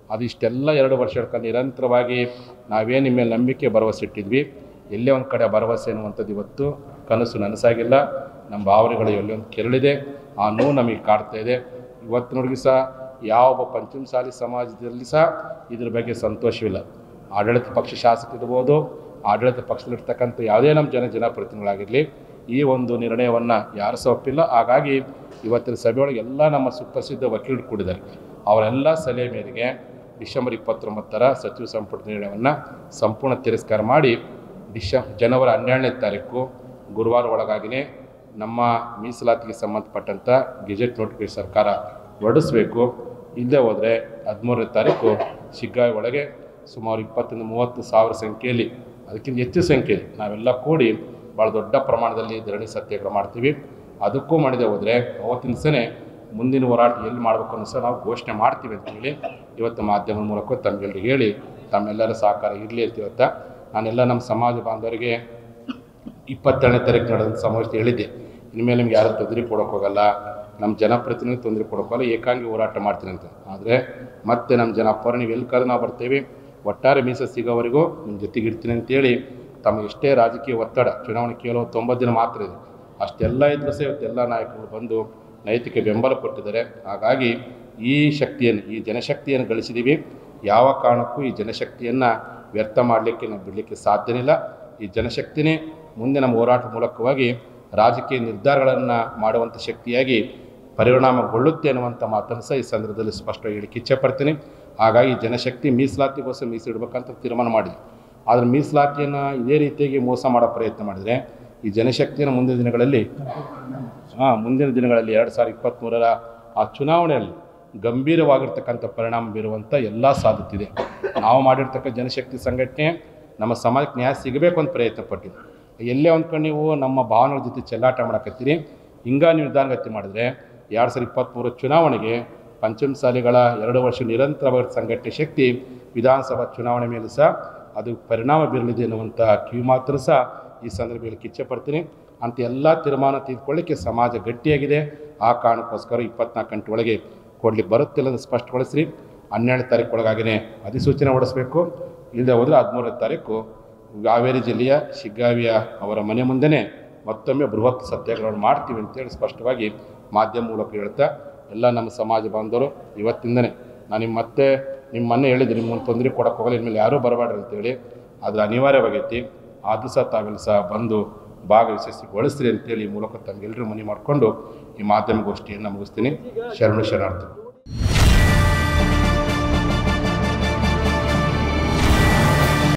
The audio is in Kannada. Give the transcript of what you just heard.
ಅದು ಇಷ್ಟೆಲ್ಲ ಎರಡು ವರ್ಷಗಳ ಕಾಲ ನಿರಂತರವಾಗಿ ನಾವೇ ನಿಮ್ಮ ಮೇಲೆ ನಂಬಿಕೆ ಭರವಸೆ ಇಟ್ಟಿದ್ವಿ ಎಲ್ಲೇ ಒಂದು ಕಡೆ ಭರವಸೆ ಅನ್ನುವಂಥದ್ದು ಇವತ್ತು ಕನಸು ನನಸಾಗಿಲ್ಲ ನಮ್ಮ ಭಾವನೆಗಳು ಎಲ್ಲೇ ಒಂದು ಕೆರಳಿದೆ ಆ ನೋವು ನಮಗೆ ಕಾಡ್ತಾ ಇದೆ ಇವತ್ತಿನವರೆಗೂ ಸಹ ಯಾವ ಒಬ್ಬ ಪಂಚಮಸಾಲಿ ಸಮಾಜದಲ್ಲಿ ಸಹ ಇದ್ರ ಬಗ್ಗೆ ಸಂತೋಷವಿಲ್ಲ ಆಡಳಿತ ಪಕ್ಷ ಶಾಸಕರಿರ್ಬೋದು ಆಡಳಿತ ಪಕ್ಷದಲ್ಲಿರ್ತಕ್ಕಂಥ ಯಾವುದೇ ನಮ್ಮ ಜನ ಜನಪ್ರತಿನಿಧಿಗಳಾಗಿರಲಿ ಈ ಒಂದು ನಿರ್ಣಯವನ್ನು ಯಾರು ಸಹ ಒಪ್ಪಿಲ್ಲ ಹಾಗಾಗಿ ಇವತ್ತಿನ ಸಭೆಯೊಳಗೆ ಎಲ್ಲ ನಮ್ಮ ಸುಪ್ರಸಿದ್ಧ ವಕೀಲರು ಕೂಡಿದ್ದಾರೆ ಅವರೆಲ್ಲ ಸಲಹೆ ಮೇರೆಗೆ ಡಿಸೆಂಬರ್ ಇಪ್ಪತ್ತೊಂಬತ್ತರ ಸಚಿವ ಸಂಪುಟ ನಿರ್ಣಯವನ್ನು ಸಂಪೂರ್ಣ ತಿರಸ್ಕಾರ ಮಾಡಿ ಡಿಸೆ ಜನವರಿ ಹನ್ನೆರಡನೇ ತಾರೀಕು ಗುರುವಾರ ಒಳಗಾಗಿಯೇ ನಮ್ಮ ಮೀಸಲಾತಿಗೆ ಸಂಬಂಧಪಟ್ಟಂಥ ಗೆಜೆಟ್ ನೋಟಿಫಿಕೇಶನ್ ಸರ್ಕಾರ ಹೊರಡಿಸ್ಬೇಕು ಇಲ್ಲದೆ ಹೋದರೆ ಹದಿಮೂರನೇ ತಾರೀಕು ಶಿಗ್ಗಾಯಿ ಒಳಗೆ ಸುಮಾರು ಇಪ್ಪತ್ತರಿಂದ ಮೂವತ್ತು ಸಾವಿರ ಸಂಖ್ಯೆಯಲ್ಲಿ ಅದಕ್ಕಿಂತ ಹೆಚ್ಚು ಸಂಖ್ಯೆಯಲ್ಲಿ ನಾವೆಲ್ಲ ಕೂಡಿ ಭಾಳ ದೊಡ್ಡ ಪ್ರಮಾಣದಲ್ಲಿ ಧರಣಿ ಸತ್ಯಾಗ್ರಹ ಮಾಡ್ತೀವಿ ಅದಕ್ಕೂ ಮಾಡದೆ ಹೋದರೆ ಅವತ್ತಿನ ದಿವಸನೇ ಮುಂದಿನ ಹೋರಾಟ ಎಲ್ಲಿ ಮಾಡಬೇಕು ಅನ್ನೋ ಸಹ ನಾವು ಘೋಷಣೆ ಮಾಡ್ತೀವಿ ಅಂತೇಳಿ ಇವತ್ತು ಮಾಧ್ಯಮದ ಮೂಲಕ ತಮಗೆಲ್ಲರಿಗೆ ಹೇಳಿ ತಮ್ಮೆಲ್ಲರ ಸಹಕಾರ ಇರಲಿ ಅಂತ ಇವತ್ತು ನಾನೆಲ್ಲ ನಮ್ಮ ಸಮಾಜ ಬಾಂಧವರಿಗೆ ಇಪ್ಪತ್ತೆರಡನೇ ತಾರೀಕು ನಡೆದ ಸಮಾವೇಶ ಹೇಳಿದ್ದೆ ಇನ್ಮೇಲೆ ನಿಮ್ಗೆ ಯಾರು ತೊಂದರೆ ಕೊಡೋಕೆ ಹೋಗಲ್ಲ ನಮ್ಮ ಜನಪ್ರತಿನಿಧಿ ತೊಂದರೆ ಕೊಡೋಕ್ಕಲ್ಲ ಏಕಾಂಗಿ ಹೋರಾಟ ಮಾಡ್ತೀನಿ ಅಂತ ಆದರೆ ಮತ್ತೆ ನಮ್ಮ ಜನ ಅಪ್ಪರ ನೀವು ಎಲ್ಲಿ ಕರೆದು ನಾವು ಬರ್ತೀವಿ ಒಟ್ಟಾರೆ ಮೀಸ ಸಿಗೋವರೆಗೂ ನಿಮ್ಮ ಜೊತೆಗೆ ಇರ್ತೀನಿ ಅಂತೇಳಿ ತಮ್ಮ ಎಷ್ಟೇ ರಾಜಕೀಯ ಒತ್ತಡ ಚುನಾವಣೆ ಕೇವಲ ತೊಂಬತ್ತು ದಿನ ಮಾತ್ರ ಇದೆ ಅಷ್ಟೆಲ್ಲ ಇದ್ರೂ ಸಹ ಇವತ್ತೆಲ್ಲ ನಾಯಕರು ಬಂದು ನೈತಿಕ ಬೆಂಬಲ ಕೊಟ್ಟಿದ್ದಾರೆ ಹಾಗಾಗಿ ಈ ಶಕ್ತಿಯನ್ನು ಈ ಜನಶಕ್ತಿಯನ್ನು ಗಳಿಸಿದ್ದೀವಿ ಯಾವ ಕಾರಣಕ್ಕೂ ಈ ಜನಶಕ್ತಿಯನ್ನು ವ್ಯರ್ಥ ಮಾಡಲಿಕ್ಕೆ ನಾವು ಬಿಡಲಿಕ್ಕೆ ಸಾಧ್ಯನಿಲ್ಲ ಈ ಜನಶಕ್ತಿನೇ ಮುಂದೆ ನಮ್ಮ ಹೋರಾಟ ಮೂಲಕವಾಗಿ ರಾಜಕೀಯ ನಿರ್ಧಾರಗಳನ್ನು ಮಾಡುವಂಥ ಶಕ್ತಿಯಾಗಿ ಪರಿಣಾಮಗೊಳ್ಳುತ್ತೆ ಅನ್ನುವಂಥ ಮಾತನ್ನು ಸಹ ಈ ಸಂದರ್ಭದಲ್ಲಿ ಸ್ಪಷ್ಟವಾಗಿ ಹೇಳಿಕ್ಕೆ ಇಚ್ಛೆಪಡ್ತೀನಿ ಹಾಗಾಗಿ ಜನಶಕ್ತಿ ಮೀಸಲಾತಿಗೋಸ್ಕರ ಮೀಸಲಿಡ್ಬೇಕಂತ ತೀರ್ಮಾನ ಮಾಡಿದ್ವಿ ಆದರೆ ಮೀಸಲಾತಿಯನ್ನು ಇದೇ ರೀತಿಯಾಗಿ ಮೋಸ ಮಾಡೋ ಪ್ರಯತ್ನ ಮಾಡಿದರೆ ಈ ಜನಶಕ್ತಿಯನ್ನು ಮುಂದಿನ ದಿನಗಳಲ್ಲಿ ಹಾಂ ಮುಂದಿನ ದಿನಗಳಲ್ಲಿ ಎರಡು ಸಾವಿರದ ಇಪ್ಪತ್ತ್ಮೂರರ ಆ ಚುನಾವಣೆಯಲ್ಲಿ ಗಂಭೀರವಾಗಿರ್ತಕ್ಕಂಥ ಪರಿಣಾಮ ಬೀರುವಂಥ ಎಲ್ಲ ಸಾಧ್ಯತೆ ಇದೆ ನಾವು ಮಾಡಿರ್ತಕ್ಕ ಜನಶಕ್ತಿ ಸಂಘಟನೆ ನಮ್ಮ ಸಮಾಜಕ್ಕೆ ನ್ಯಾಯ ಸಿಗಬೇಕು ಅಂತ ಪ್ರಯತ್ನ ಪಟ್ಟಿದ್ದು ಎಲ್ಲೇ ಒಂದು ಕಡೆ ನೀವು ನಮ್ಮ ಭಾವನೆಗಳ ಜೊತೆ ಚೆಲ್ಲಾಟ ಮಾಡಕತ್ತೀರಿ ಹಿಂಗ ನೀವು ನಿಧಾನಗತಿ ಮಾಡಿದ್ರೆ ಎರಡು ಸಾವಿರದ ಇಪ್ಪತ್ತ್ಮೂರ ಚುನಾವಣೆಗೆ ಪಂಚಮಸಾಲಿಗಳ ಎರಡು ವರ್ಷ ನಿರಂತರವಾದ ಸಂಘಟನೆ ಶಕ್ತಿ ವಿಧಾನಸಭಾ ಚುನಾವಣೆ ಮೇಲೆ ಸಹ ಅದು ಪರಿಣಾಮ ಬೀರಲಿದೆ ಅನ್ನುವಂಥ ಕಿವಿ ಮಾತ್ರ ಸಹ ಈ ಸಂದರ್ಭದಲ್ಲಿ ಕಿಚ್ಚಪಡ್ತೀನಿ ಅಂತ ಎಲ್ಲ ತೀರ್ಮಾನ ತೆಗೆದುಕೊಳ್ಳಿಕ್ಕೆ ಸಮಾಜ ಗಟ್ಟಿಯಾಗಿದೆ ಆ ಕಾರಣಕ್ಕೋಸ್ಕರ ಇಪ್ಪತ್ನಾಲ್ಕು ಗಂಟೆ ಒಳಗೆ ಕೊಡ್ಲಿಕ್ಕೆ ಬರುತ್ತಿಲ್ಲ ಅಂತ ಸ್ಪಷ್ಟಗೊಳಿಸ್ರಿ ಹನ್ನೆರಡನೇ ತಾರೀಕು ಒಳಗಾಗಿನೇ ಅಧಿಸೂಚನೆ ಹೊರಡಿಸ್ಬೇಕು ಇಲ್ಲದೆ ಹೋದರೆ ಹದಿಮೂರನೇ ತಾರೀಕು ಹಾವೇರಿ ಜಿಲ್ಲೆಯ ಶಿಗ್ಗಾವಿಯ ಅವರ ಮನೆ ಮುಂದೆನೇ ಮತ್ತೊಮ್ಮೆ ಬೃಹತ್ ಸತ್ಯಾಗ್ರಹವನ್ನು ಮಾಡ್ತೀವಿ ಅಂತೇಳಿ ಸ್ಪಷ್ಟವಾಗಿ ಮಾಧ್ಯಮ ಮೂಲಕ ಹೇಳ್ತಾ ಎಲ್ಲ ನಮ್ಮ ಸಮಾಜ ಬಾಂಧವರು ಇವತ್ತಿಂದನೇ ನಾನು ನಿಮ್ಮ ಮತ್ತೆ ನಿಮ್ಮ ಮೊನ್ನೆ ಹೇಳಿದ್ರಿ ನಿಮ್ಮನ್ನು ತೊಂದರೆ ಕೊಡೋಕೆ ಹೋಗಲ್ಲ ಇನ್ಮೇಲೆ ಯಾರೂ ಬರಬೇಡ್ರಿ ಅಂತೇಳಿ ಅದು ಅನಿವಾರ್ಯವಾಗೈತಿ ಆದರೂ ಸಹ ತಾವೆಲ್ಲ ಸಹ ಬಂದು ಭಾಗವಹಿಸಿಗೊಳಿಸ್ರಿ ಅಂತೇಳಿ ಈ ಮೂಲಕ ತಮಗೆಲ್ಲರೂ ಮನವಿ ಮಾಡಿಕೊಂಡು ಈ ಮಾಧ್ಯಮ ಗೋಷ್ಠಿಯನ್ನು ಮುಗಿಸ್ತೀನಿ ಶರಣು ಶರಣಾರ್ಥಿ